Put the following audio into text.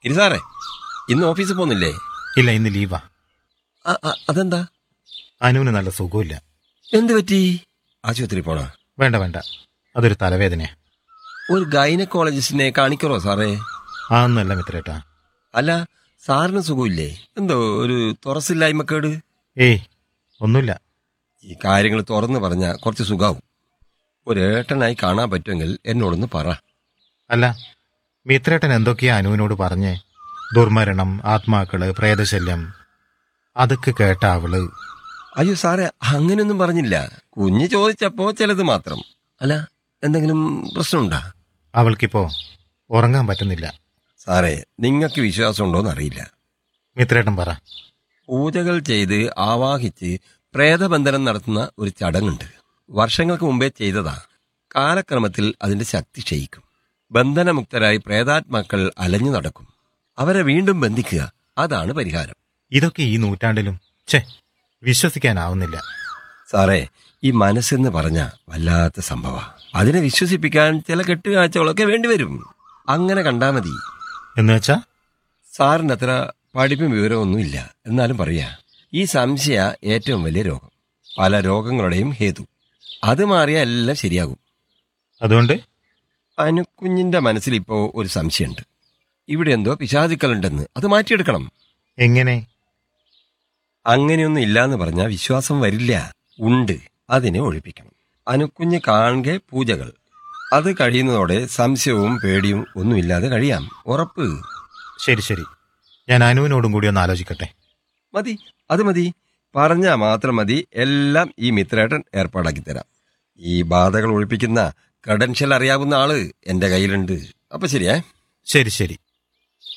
ഇനി സാറേ ഇന്ന് ഓഫീസിൽ പോകുന്നില്ലേ ഇല്ല ഇന്ന് ലീവാ ആ, ആ, അതെന്താ അനുവിന് നല്ല സുഖമില്ല എന്ത് പറ്റി ആശുപത്രി പോണോ വേണ്ട വേണ്ട അതൊരു തലവേദനയാ ഒരു ഗൈനക്കോളജിസ്റ്റിനെ കാണിക്കറോ സാറേ ആന്നല്ല മിത്രേട്ടാ അല്ല സാറിന് സുഖമില്ലേ എന്തോ ഒരു തുറസില്ലായ്മക്കേട് ഏയ് ഒന്നുമില്ല ഈ കാര്യങ്ങൾ തുറന്നു പറഞ്ഞാ കുറച്ച് സുഖാവും ഒരു ഏട്ടനായി കാണാൻ പറ്റുമെങ്കിൽ എന്നോടൊന്ന് പറ അല്ല മിത്രേട്ടൻ എന്തൊക്കെയാ അനുവിനോട് പറഞ്ഞേ ദുർമരണം ആത്മാക്കള് പ്രേതശല്യം അതൊക്കെ കേട്ട അവള് അയ്യോ സാറേ അങ്ങനെയൊന്നും പറഞ്ഞില്ല കുഞ്ഞ് ചോദിച്ചപ്പോ ചിലത് മാത്രം അല്ല എന്തെങ്കിലും പ്രശ്നമുണ്ടാ അവൾക്കിപ്പോ ഉറങ്ങാൻ പറ്റുന്നില്ല സാറേ നിങ്ങൾക്ക് വിശ്വാസമുണ്ടോന്ന് അറിയില്ല മിത്രേട്ടൻ പറ പൂജകൾ ചെയ്ത് ആവാഹിച്ച് പ്രേതബന്ധനം നടത്തുന്ന ഒരു ചടങ്ങുണ്ട് വർഷങ്ങൾക്ക് മുമ്പേ ചെയ്തതാ കാലക്രമത്തിൽ അതിന്റെ ശക്തി ക്ഷയിക്കും ബന്ധനമുക്തരായി പ്രേതാത്മാക്കൾ അലഞ്ഞു നടക്കും അവരെ വീണ്ടും ബന്ധിക്കുക അതാണ് പരിഹാരം ഇതൊക്കെ ഈ നൂറ്റാണ്ടിലും ഛേ വിശ്വസിക്കാനാവുന്നില്ല സാറേ ഈ മനസ്സെന്ന് പറഞ്ഞ വല്ലാത്ത സംഭവ അതിനെ വിശ്വസിപ്പിക്കാൻ ചില കെട്ടുകാഴ്ചകളൊക്കെ വേണ്ടിവരും അങ്ങനെ കണ്ടാ മതി എന്നുവെച്ചാ സാറിന് അത്ര പഠിപ്പും വിവരമൊന്നുമില്ല എന്നാലും പറയാ ഈ സംശയ ഏറ്റവും വലിയ രോഗം പല രോഗങ്ങളുടെയും ഹേതു അത് മാറിയാൽ എല്ലാം ശരിയാകും അതുകൊണ്ട് അനുക്കുഞ്ഞിന്റെ മനസ്സിൽ ഇപ്പോ ഒരു സംശയമുണ്ട് ഇവിടെ എന്തോ പിശാചുക്കളുണ്ടെന്ന് അത് മാറ്റിയെടുക്കണം എങ്ങനെ അങ്ങനെയൊന്നും ഇല്ലാന്ന് പറഞ്ഞാൽ വിശ്വാസം വരില്ല ഉണ്ട് അതിനെ ഒഴിപ്പിക്കണം അനുക്കുഞ്ഞ് കാണെ പൂജകൾ അത് കഴിയുന്നതോടെ സംശയവും പേടിയും ഒന്നുമില്ലാതെ കഴിയാം ഉറപ്പ് ശരി ശരി ഞാൻ അനുവിനോടും കൂടി ഒന്ന് ആലോചിക്കട്ടെ മതി അത് മതി പറഞ്ഞാ മാത്രം മതി എല്ലാം ഈ മിത്രേട്ടൻ ഏർപ്പാടാക്കി തരാം ഈ ബാധകൾ ഒഴിപ്പിക്കുന്ന ക്രെഡൻഷ്യൽ അറിയാവുന്ന ആള് എന്റെ കയ്യിലുണ്ട് അപ്പൊ ശരിയേ ശരി ശരി